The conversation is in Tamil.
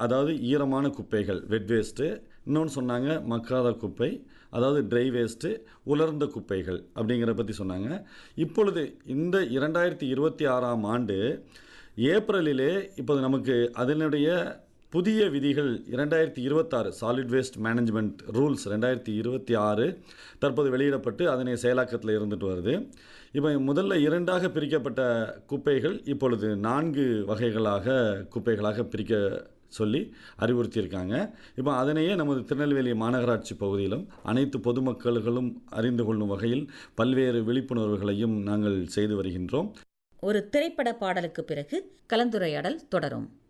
அதாவது ஈரமான குப்பைகள் வெட் வேஸ்ட்டு இன்னொன்று சொன்னாங்க மக்காத குப்பை அதாவது ட்ரை வேஸ்ட்டு உலர்ந்த குப்பைகள் அப்படிங்கிறத பற்றி சொன்னாங்க இப்பொழுது இந்த இரண்டாயிரத்தி இருபத்தி ஆறாம் ஆண்டு ஏப்ரலிலே இப்போது நமக்கு அதனுடைய புதிய விதிகள் இரண்டாயிரத்தி இருபத்தாறு சாலிட் வேஸ்ட் மேனேஜ்மெண்ட் ரூல்ஸ் ரெண்டாயிரத்தி இருபத்தி ஆறு தற்போது வெளியிடப்பட்டு அதனை செயலாக்கத்தில் இருந்துட்டு வருது இப்போ முதல்ல இரண்டாக பிரிக்கப்பட்ட குப்பைகள் இப்பொழுது நான்கு வகைகளாக குப்பைகளாக பிரிக்க சொல்லி அறிவுறுத்தியிருக்காங்க இப்போ அதனையே நமது திருநெல்வேலி மாநகராட்சி பகுதியிலும் அனைத்து பொதுமக்களும் அறிந்து கொள்ளும் வகையில் பல்வேறு விழிப்புணர்வுகளையும் நாங்கள் செய்து வருகின்றோம் ஒரு திரைப்பட பாடலுக்கு பிறகு கலந்துரையாடல் தொடரும்